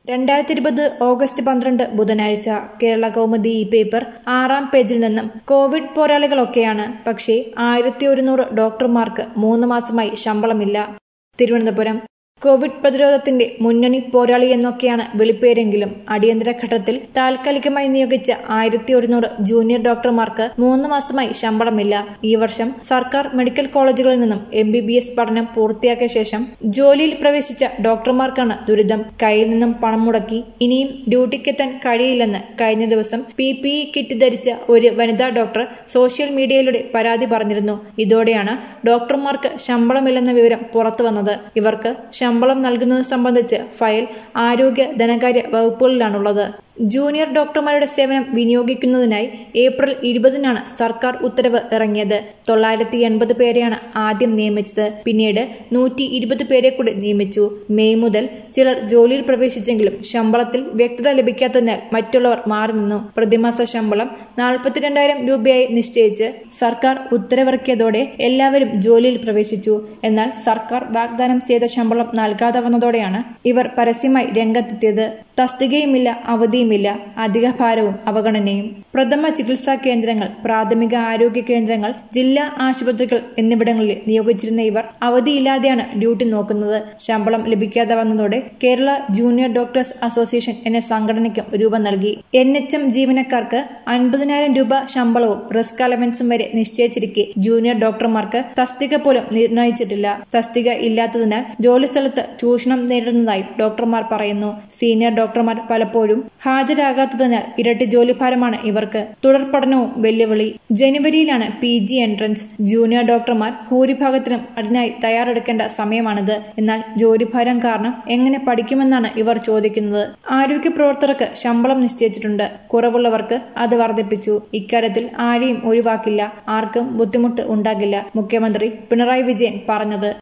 രണ്ടായിരത്തി ഇരുപത് ഓഗസ്റ്റ് പന്ത്രണ്ട് ബുധനാഴ്ച കേരള കൗമുദി ഈ പേപ്പർ ആറാം പേജിൽ നിന്നും കോവിഡ് പോരാളികളൊക്കെയാണ് പക്ഷേ ആയിരത്തി ഒരുന്നൂറ് ഡോക്ടർമാർക്ക് മൂന്ന് മാസമായി ശമ്പളമില്ല തിരുവനന്തപുരം കോവിഡ് പ്രതിരോധത്തിന്റെ മുന്നണി പോരാളി എന്നൊക്കെയാണ് വിളിപ്പേരെങ്കിലും അടിയന്തര ഘട്ടത്തിൽ താൽക്കാലികമായി നിയോഗിച്ച ആയിരത്തി ഒരുന്നൂറ് ജൂനിയർ ഡോക്ടർമാർക്ക് മൂന്ന് മാസമായി ശമ്പളമില്ല ഈ വർഷം സർക്കാർ മെഡിക്കൽ കോളേജുകളിൽ നിന്നും എം ബി ബി എസ് പഠനം പൂർത്തിയാക്കിയ ശേഷം ജോലിയിൽ പ്രവേശിച്ച ഡോക്ടർമാർക്കാണ് ദുരിതം കയ്യിൽ നിന്നും പണം മുടക്കി ഇനിയും ഡ്യൂട്ടിക്കെത്താൻ കഴിയില്ലെന്ന് കഴിഞ്ഞ ദിവസം പി പി ഇ കിറ്റ് ധരിച്ച ഒരു വനിതാ ഡോക്ടർ സോഷ്യൽ മീഡിയയിലൂടെ പരാതി പറഞ്ഞിരുന്നു ഇതോടെയാണ് ഡോക്ടർമാർക്ക് ശമ്പളമില്ലെന്ന വിവരം പുറത്തുവന്നത് ഇവർക്ക് ശമ്പളം നൽകുന്നത് സംബന്ധിച്ച് ഫയൽ ആരോഗ്യ ധനകാര്യ വകുപ്പുകളിലാണുള്ളത് ജൂനിയർ ഡോക്ടർമാരുടെ സേവനം വിനിയോഗിക്കുന്നതിനായി ഏപ്രിൽ ഇരുപതിനാണ് സർക്കാർ ഉത്തരവ് ഇറങ്ങിയത് തൊള്ളായിരത്തി എൺപത് പേരെയാണ് ആദ്യം നിയമിച്ചത് പിന്നീട് നൂറ്റി ഇരുപത് പേരെ കൂടി നിയമിച്ചു മെയ് മുതൽ ചിലർ ജോലിയിൽ പ്രവേശിച്ചെങ്കിലും ശമ്പളത്തിൽ വ്യക്തത ലഭിക്കാത്തതിനാൽ മറ്റുള്ളവർ മാറി നിന്നു പ്രതിമാസ ശമ്പളം നാൽപ്പത്തിരണ്ടായിരം രൂപയായി നിശ്ചയിച്ച് സർക്കാർ ഉത്തരവിറക്കിയതോടെ എല്ലാവരും ജോലിയിൽ പ്രവേശിച്ചു എന്നാൽ സർക്കാർ വാഗ്ദാനം ചെയ്ത ശമ്പളം നൽകാതെ വന്നതോടെയാണ് ഇവർ പരസ്യമായി രംഗത്തെത്തിയത് തസ്തികയുമില്ല അവധിയുമില്ല അധിക ഭാരവും അവഗണനയും പ്രഥമ ചികിത്സാ കേന്ദ്രങ്ങൾ പ്രാഥമിക ആരോഗ്യ കേന്ദ്രങ്ങൾ ജില്ലാ ആശുപത്രികൾ എന്നിവിടങ്ങളിൽ നിയോഗിച്ചിരുന്ന ഇവർ അവധിയില്ലാതെയാണ് ഡ്യൂട്ടി നോക്കുന്നത് ശമ്പളം ലഭിക്കാതെ വന്നതോടെ കേരള ജൂനിയർ ഡോക്ടേഴ്സ് അസോസിയേഷൻ എന്ന സംഘടനയ്ക്കും രൂപം നൽകി എൻ എച്ച് എം ജീവനക്കാർക്ക് അൻപതിനായിരം രൂപ ശമ്പളവും റിസ്ക് അലവൻസും വരെ നിശ്ചയിച്ചിരിക്കെ ജൂനിയർ ഡോക്ടർമാർക്ക് തസ്തിക പോലും നിർണയിച്ചിട്ടില്ല തസ്തിക ഇല്ലാത്തതിനാൽ ജോലിസ്ഥലത്ത് ചൂഷണം നേരിടുന്നതായും ഡോക്ടർമാർ പറയുന്നു സീനിയർ ഡോക്ടർമാർ പലപ്പോഴും ഹാജരാകാത്തതിനാൽ ഇരട്ടി ജോലിഭാരമാണ് ഇവർക്ക് തുടർ പഠനവും വെല്ലുവിളി ജനുവരിയിലാണ് പി ജി എൻട്രൻസ് ജൂനിയർ ഡോക്ടർമാർ ഭൂരിഭാഗത്തിനും അതിനായി തയ്യാറെടുക്കേണ്ട സമയമാണിത് എന്നാൽ ജോലിഭാരം കാരണം എങ്ങനെ പഠിക്കുമെന്നാണ് ഇവർ ചോദിക്കുന്നത് ആരോഗ്യ പ്രവർത്തകർക്ക് ശമ്പളം നിശ്ചയിച്ചിട്ടുണ്ട് കുറവുള്ളവർക്ക് അത് വർദ്ധിപ്പിച്ചു ഇക്കാര്യത്തിൽ ആരെയും ഒഴിവാക്കില്ല ആർക്കും ബുദ്ധിമുട്ട് ഉണ്ടാകില്ല മുഖ്യമന്ത്രി പിണറായി വിജയൻ പറഞ്ഞത്